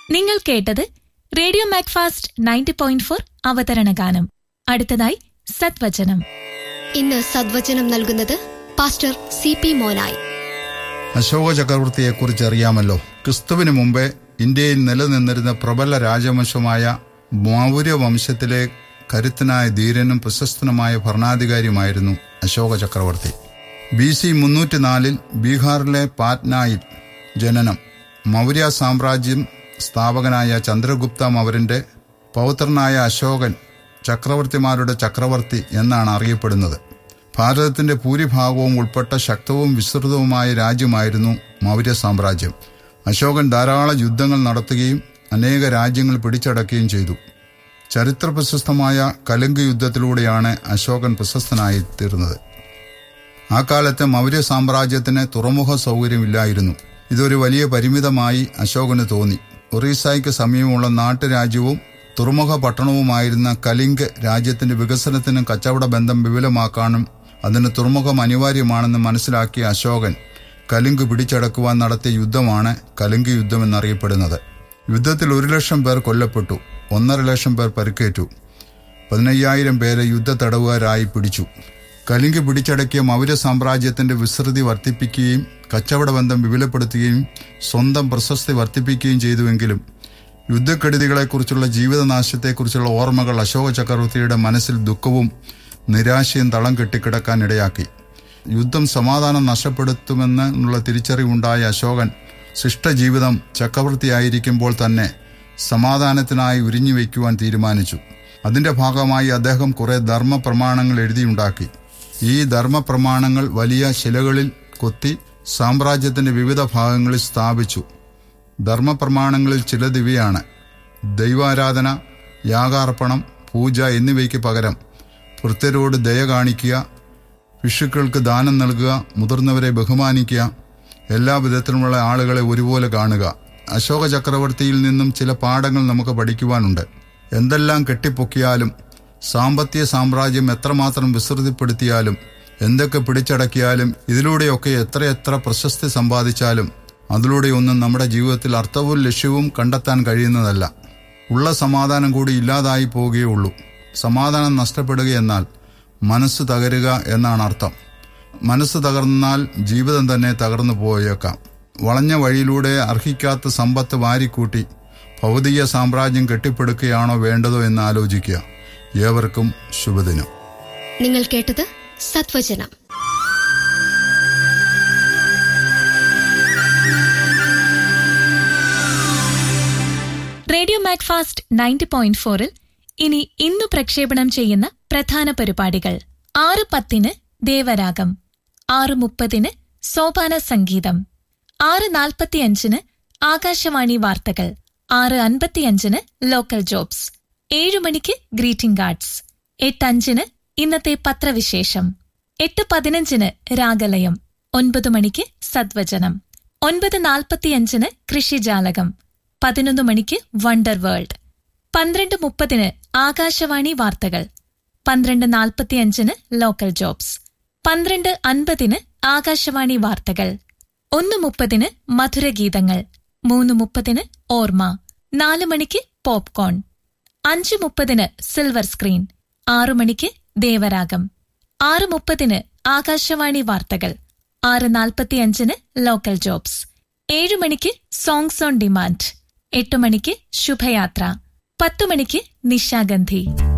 നിങ്ങൾ കേട്ടത് radio MACFAST ninety point four അവതരണ ഗാനം അടുത്തതായി സത്വചനം ഇന്ന് സദ്വചനം നൽകുന്നത് pastor C P Monayi Ashoka ചക്രവർത്തിയെക്കുറിച്ച് അറിയാമല്ലോ ക്രിസ്തുവിന് മുമ്പേ ഇന്ത്യയിൽ നിലനിന്നിരുന്ന പ്രബല രാജവംശമായ മൗര്യ വംശത്തിലെ കരുത്തനായ ധീരനും പ്രശസ്തനുമായ ഭരണാധികാരിയുമായിരുന്നു അശോക ചക്രവർത്തി ബി സി മുന്നൂറ്റിനാലിൽ ബീഹാറിലെ പാറ്റ്നയിൽ ജനനം മൗര്യ സാമ്രാജ്യം സ്ഥാപകനായ ചന്ദ്രഗുപ്ത മൗര്യന്റെ പൗത്രനായ അശോകൻ ചക്രവർത്തിമാരുടെ ചക്രവർത്തി എന്നാണ് അറിയപ്പെടുന്നത് ഭാരതത്തിന്റെ ഭൂരിഭാഗവും ഉൾപ്പെട്ട ശക്തവും വിസ്തൃതവുമായ രാജ്യമായിരുന്നു മൗര്യ സാമ്രാജ്യം അശോകൻ ധാരാളം യുദ്ധങ്ങൾ നടത്തുകയും അനേക രാജ്യങ്ങൾ പിടിച്ചടക്കുകയും ചെയ്തു ചരിത്ര പ്രശസ്തമായ കലുങ്ക് യുദ്ധത്തിലൂടെയാണ് അശോകൻ പ്രശസ്തനായി തീർന്നത് ആ കാലത്തെ മൗര്യ സാമ്രാജ്യത്തിന് തുറമുഖ സൗകര്യമില്ലായിരുന്നു ഇതൊരു വലിയ പരിമിതമായി അശോകന് തോന്നി ഒറീസായ്ക്ക് സമീപമുള്ള നാട്ടുരാജ്യവും തുറമുഖ പട്ടണവുമായിരുന്ന കലിംഗ് രാജ്യത്തിന്റെ വികസനത്തിനും കച്ചവട ബന്ധം വിപുലമാക്കാനും അതിന് തുറമുഖം അനിവാര്യമാണെന്ന് പമനസ്സിലാക്കിയ അശോകൻ കലിംഗ് പിടിച്ചടക്കുവാൻ നടത്തിയ യുദ്ധമാണ് കലിംഗ് യുദ്ധം എന്നറിയപ്പെടുന്നത് യുദ്ധത്തിൽ ഒരു ലക്ഷം പേർ കൊല്ലപ്പെട്ടു ഒന്നര ലക്ഷം പേർ പരിക്കേറ്റു പതിനയ്യായിരം പേരെ യുദ്ധ തടവുകാരായി പിടിച്ചു കലിംഗ് പിടിച്ചടക്കിയ മൗര്യ സാമ്രാജ്യത്തിന്റെ വിസ്തൃതി വർദ്ധിപ്പിക്കുകയും കച്ചവട ബന്ധം വിപുലപ്പെടുത്തുകയും സ്വന്തം പ്രശസ്തി വർദ്ധിപ്പിക്കുകയും ചെയ്തുവെങ്കിലും യുദ്ധക്കെടുതികളെക്കുറിച്ചുള്ള ജീവിതനാശത്തെക്കുറിച്ചുള്ള ഓർമ്മകൾ അശോക ചക്രവർത്തിയുടെ മനസ്സിൽ ദുഃഖവും നിരാശയും തളം കെട്ടിക്കിടക്കാൻ ഇടയാക്കി യുദ്ധം സമാധാനം നഷ്ടപ്പെടുത്തുമെന്നുള്ള തിരിച്ചറിവുണ്ടായ അശോകൻ ശിഷ്ടജീവിതം ചക്രവർത്തിയായിരിക്കുമ്പോൾ തന്നെ സമാധാനത്തിനായി ഉരിഞ്ഞു വയ്ക്കുവാൻ തീരുമാനിച്ചു അതിന്റെ ഭാഗമായി അദ്ദേഹം കുറെ ധർമ്മപ്രമാണങ്ങൾ എഴുതിയുണ്ടാക്കി ഈ ധർമ്മപ്രമാണങ്ങൾ വലിയ ശിലകളിൽ കൊത്തി സാമ്രാജ്യത്തിന്റെ വിവിധ ഭാഗങ്ങളിൽ സ്ഥാപിച്ചു ധർമ്മപ്രമാണങ്ങളിൽ ചിലത് ഇവയാണ് ദൈവാരാധന യാഗാർപ്പണം പൂജ എന്നിവയ്ക്ക് പകരം വൃത്യരോട് ദയ കാണിക്കുക ശിശുക്കൾക്ക് ദാനം നൽകുക മുതിർന്നവരെ ബഹുമാനിക്കുക എല്ലാ വിധത്തിലുമുള്ള ആളുകളെ ഒരുപോലെ കാണുക അശോക ചക്രവർത്തിയിൽ നിന്നും ചില പാഠങ്ങൾ നമുക്ക് പഠിക്കുവാനുണ്ട് എന്തെല്ലാം കെട്ടിപ്പൊക്കിയാലും സാമ്പത്തിക സാമ്രാജ്യം എത്രമാത്രം വിസ്തൃതിപ്പെടുത്തിയാലും എന്തൊക്കെ പിടിച്ചടക്കിയാലും ഇതിലൂടെയൊക്കെ എത്രയെത്ര പ്രശസ്തി സമ്പാദിച്ചാലും അതിലൂടെയൊന്നും നമ്മുടെ ജീവിതത്തിൽ അർത്ഥവും ലക്ഷ്യവും കണ്ടെത്താൻ കഴിയുന്നതല്ല ഉള്ള സമാധാനം കൂടി ഇല്ലാതായി പോവുകയുള്ളൂ സമാധാനം നഷ്ടപ്പെടുകയെന്നാൽ മനസ്സ് തകരുക എന്നാണ് അർത്ഥം മനസ്സ് തകർന്നാൽ ജീവിതം തന്നെ തകർന്നു പോയേക്കാം വളഞ്ഞ വഴിയിലൂടെ അർഹിക്കാത്ത സമ്പത്ത് വാരിക്കൂട്ടി ഭൗതിക സാമ്രാജ്യം കെട്ടിപ്പടുക്കുകയാണോ വേണ്ടതോ എന്ന് ആലോചിക്കുക ഏവർക്കും ശുഭദിനം നിങ്ങൾ കേട്ടത് സത്വചനം റേഡിയോ മാക്ഫാസ്റ്റ് നയൻറ്റി പോയിന്റ് ഫോറിൽ ഇനി ഇന്നു പ്രക്ഷേപണം ചെയ്യുന്ന പ്രധാന പരിപാടികൾ ആറ് പത്തിന് ദേവരാഗം ആറ് മുപ്പതിന് സോപാന സംഗീതം ആറ് നാൽപ്പത്തിയഞ്ചിന് ആകാശവാണി വാർത്തകൾ ആറ് അൻപത്തിയഞ്ചിന് ലോക്കൽ ജോബ്സ് ഏഴു മണിക്ക് ഗ്രീറ്റിംഗ് കാർഡ്സ് എട്ടഞ്ചിന് ഇന്നത്തെ പത്രവിശേഷം എട്ട് പതിനഞ്ചിന് രാഗലയം ഒൻപത് മണിക്ക് സദ്വചനം ഒൻപത് നാൽപ്പത്തിയഞ്ചിന് കൃഷിജാലകം പതിനൊന്ന് മണിക്ക് വണ്ടർ വേൾഡ് പന്ത്രണ്ട് മുപ്പതിന് ആകാശവാണി വാർത്തകൾ പന്ത്രണ്ട് നാൽപ്പത്തിയഞ്ചിന് ലോക്കൽ ജോബ്സ് പന്ത്രണ്ട് അൻപതിന് ആകാശവാണി വാർത്തകൾ ഒന്ന് മുപ്പതിന് മധുരഗീതങ്ങൾ മൂന്ന് മുപ്പതിന് ഓർമ്മ നാല് മണിക്ക് പോപ്കോൺ അഞ്ച് മുപ്പതിന് സിൽവർ സ്ക്രീൻ ആറു മണിക്ക് ദേവരാഗം ആറ് മുപ്പതിന് ആകാശവാണി വാർത്തകൾ ആറ് നാൽപ്പത്തിയഞ്ചിന് ലോക്കൽ ജോബ്സ് ഏഴു മണിക്ക് സോങ്സ് ഓൺ ഡിമാൻഡ് എട്ട് മണിക്ക് ശുഭയാത്ര പത്തു മണിക്ക് നിശാഗന്ധി